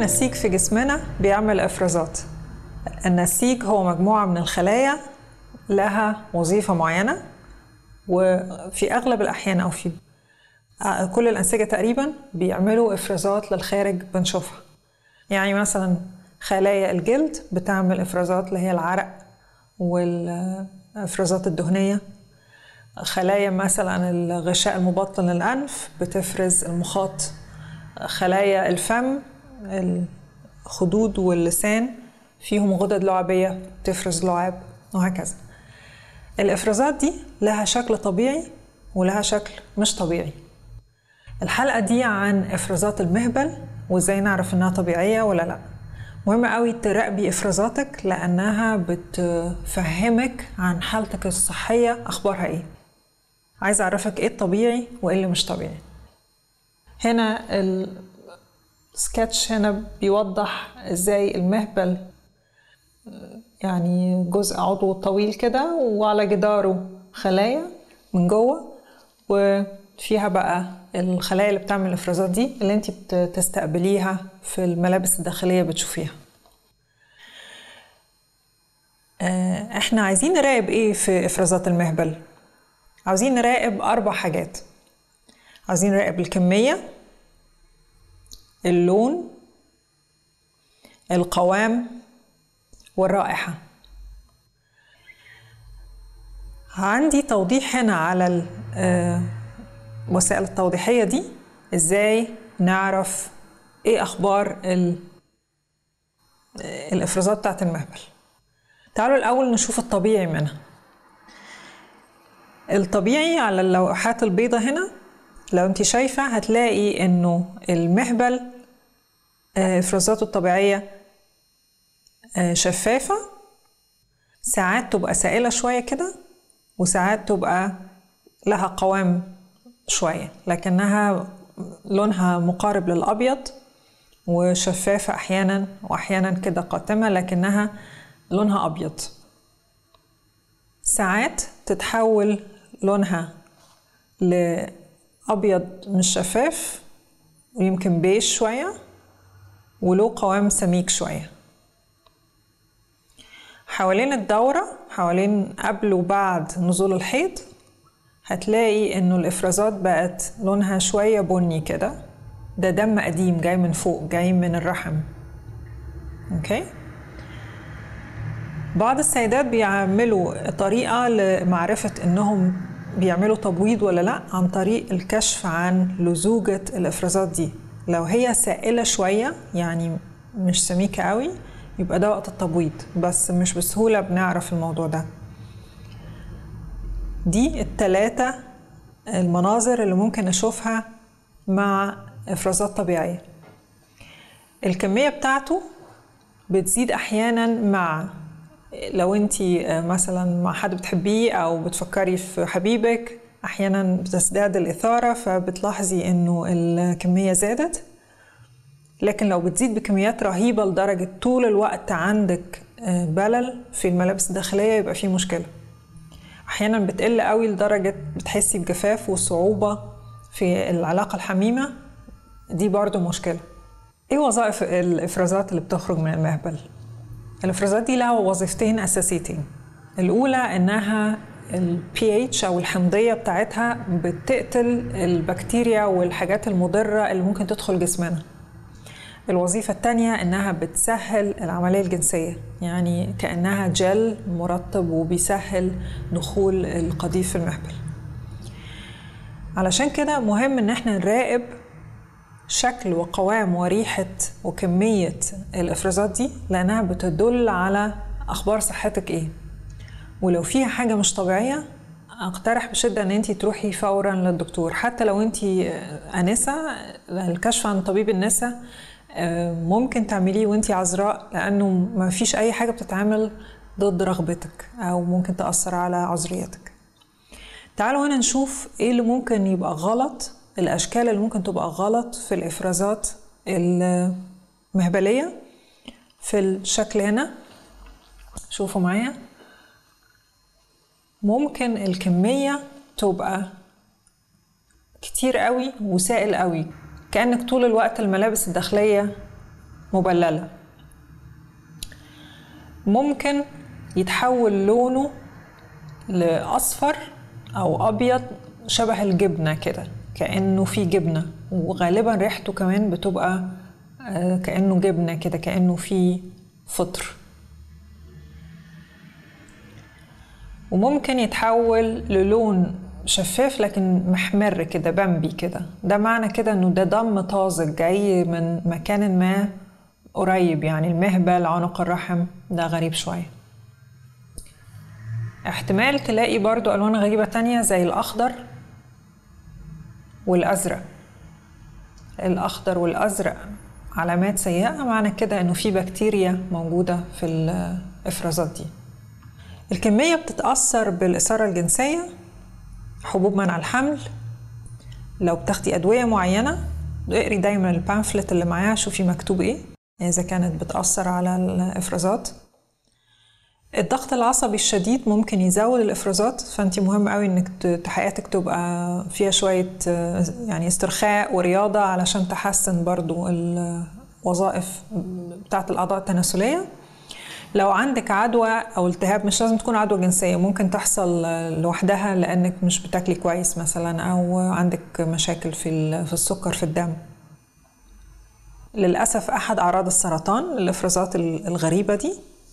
نسيج في جسمنا بيعمل افرازات النسيج هو مجموعه من الخلايا لها وظيفه معينه وفي اغلب الاحيان او في كل الانسجه تقريبا بيعملوا افرازات للخارج بنشوفها يعني مثلا خلايا الجلد بتعمل افرازات اللي هي العرق والافرازات الدهنيه خلايا مثلا الغشاء المبطن للانف بتفرز المخاط خلايا الفم الخدود واللسان فيهم غدد لعابيه بتفرز لعاب وهكذا الافرازات دي لها شكل طبيعي ولها شكل مش طبيعي الحلقه دي عن افرازات المهبل وازاي نعرف انها طبيعيه ولا لا مهم قوي تراقبي افرازاتك لانها بتفهمك عن حالتك الصحيه اخبارها ايه عايزه اعرفك ايه الطبيعي وايه اللي مش طبيعي هنا السكتش هنا بيوضح ازاي المهبل يعني جزء عضو طويل كده وعلى جداره خلايا من جوه وفيها بقى الخلايا اللي بتعمل الافرازات دي اللي انت بتستقبليها في الملابس الداخليه بتشوفيها احنا عايزين نراقب ايه في افرازات المهبل عاوزين نراقب اربع حاجات عايزين نراقب الكميه اللون القوام والرائحه عندي توضيح هنا على الوسائل التوضيحيه دي ازاي نعرف ايه اخبار الافرازات بتاعت المهبل تعالوا الاول نشوف الطبيعي منها الطبيعي على اللوحات البيضة هنا لو انت شايفة هتلاقي انه المهبل افرازاته الطبيعية شفافة ساعات تبقى سائلة شوية كده وساعات تبقى لها قوام شوية لكنها لونها مقارب للأبيض وشفافة أحيانا وأحيانا كده قاتمة لكنها لونها أبيض ساعات تتحول لونها لأبيض مش شفاف ويمكن بيج شوية وله قوام سميك شوية حوالين الدورة حوالين قبل وبعد نزول الحيض هتلاقي انه الافرازات بقت لونها شوية بني كده ده دم قديم جاي من فوق جاي من الرحم اوكي بعض السيدات بيعملوا طريقة لمعرفة انهم بيعملوا تبويض ولا لا عن طريق الكشف عن لزوجة الافرازات دي لو هي سائلة شوية يعني مش سميكة قوي يبقى ده وقت التبويض بس مش بسهولة بنعرف الموضوع ده دي التلاتة المناظر اللي ممكن أشوفها مع إفرازات طبيعية الكمية بتاعته بتزيد أحيانا مع لو انت مثلا مع حد بتحبيه أو بتفكري في حبيبك أحيانا بتزداد الإثارة فبتلاحظي إنه الكمية زادت لكن لو بتزيد بكميات رهيبة لدرجة طول الوقت عندك بلل في الملابس الداخلية يبقى في مشكلة أحيانا بتقل قوي لدرجة بتحسي بجفاف وصعوبة في العلاقة الحميمة دي برضو مشكلة ايه وظائف الافرازات اللي بتخرج من المهبل الافرازات دي لها وظيفتين اساسيتين الاولى انها البي اتش او الحمضيه بتاعتها بتقتل البكتيريا والحاجات المضره اللي ممكن تدخل جسمنا الوظيفة التانية إنها بتسهل العملية الجنسية يعني كأنها جل مرطب وبيسهل دخول القضيب في المهبل علشان كده مهم إن احنا نراقب شكل وقوام وريحة وكمية الإفرازات دي لأنها بتدل على أخبار صحتك إيه ولو فيها حاجة مش طبيعية اقترح بشده ان انت تروحي فورا للدكتور حتى لو انت انسه الكشف عن طبيب النساء ممكن تعمليه وانت عذراء لانه ما فيش اي حاجه بتتعمل ضد رغبتك او ممكن تاثر على عذريتك تعالوا هنا نشوف ايه اللي ممكن يبقى غلط الاشكال اللي ممكن تبقى غلط في الافرازات المهبليه في الشكل هنا شوفوا معايا ممكن الكميه تبقى كتير قوي وسائل قوي كأنك طول الوقت الملابس الداخلية مبللة ممكن يتحول لونه لأصفر أو أبيض شبه الجبنة كده كأنه في جبنة وغالبا ريحته كمان بتبقى آه، كأنه جبنة كده كأنه في فطر وممكن يتحول للون شفاف لكن محمر كده بامبي كده ده معنى كده انه ده دم طازج جاي من مكان ما قريب يعني المهبل عنق الرحم ده غريب شوية احتمال تلاقي برضو ألوان غريبة تانية زي الأخضر والأزرق الأخضر والأزرق علامات سيئة معنى كده إنه في بكتيريا موجودة في الإفرازات دي الكمية بتتأثر بالإثارة الجنسية حبوب منع الحمل لو بتاخدي أدوية معينة اقري دايما البامفلت اللي معاها شوفي مكتوب ايه إذا كانت بتأثر على الإفرازات الضغط العصبي الشديد ممكن يزود الافرازات فانت مهم قوي انك حياتك تبقى فيها شويه يعني استرخاء ورياضه علشان تحسن برضو الوظائف بتاعه الاعضاء التناسليه لو عندك عدوى او التهاب مش لازم تكون عدوى جنسيه ممكن تحصل لوحدها لانك مش بتاكلي كويس مثلا او عندك مشاكل في في السكر في الدم للاسف احد اعراض السرطان الافرازات الغريبه دي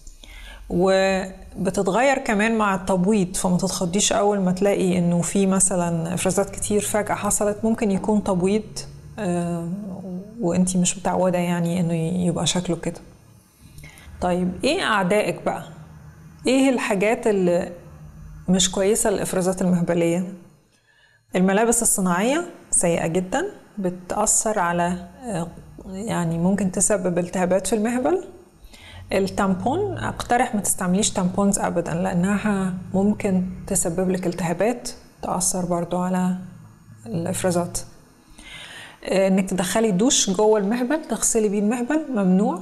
وبتتغير كمان مع التبويض فما تتخضيش اول ما تلاقي انه في مثلا افرازات كتير فجاه حصلت ممكن يكون تبويض آه، وانتي مش متعوده يعني انه يبقى شكله كده طيب ايه اعدائك بقى ايه الحاجات اللي مش كويسه للافرازات المهبليه الملابس الصناعيه سيئه جدا بتاثر على آه، يعني ممكن تسبب التهابات في المهبل التامبون اقترح ما تستعمليش تامبونز ابدا لانها ممكن تسبب لك التهابات تاثر برضو على الافرازات انك تدخلي دوش جوه المهبل تغسلي بيه المهبل ممنوع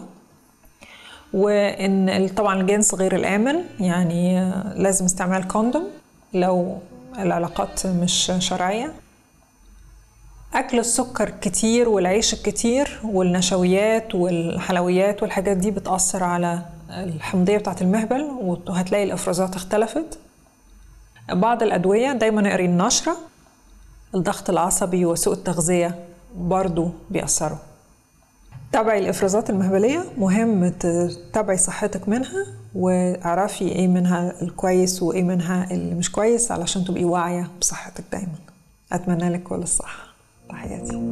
وان طبعا الجنس غير الامن يعني لازم استعمال كوندوم لو العلاقات مش شرعيه اكل السكر كتير والعيش الكتير والنشويات والحلويات والحاجات دي بتاثر على الحمضيه بتاعه المهبل وهتلاقي الافرازات اختلفت بعض الادويه دايما اقري النشره الضغط العصبي وسوء التغذيه برضو بيأثروا تابعي الافرازات المهبليه مهم تتابعي صحتك منها واعرفي ايه منها الكويس وايه منها اللي مش كويس علشان تبقي واعيه بصحتك دايما اتمنى لك كل الصحه تحياتي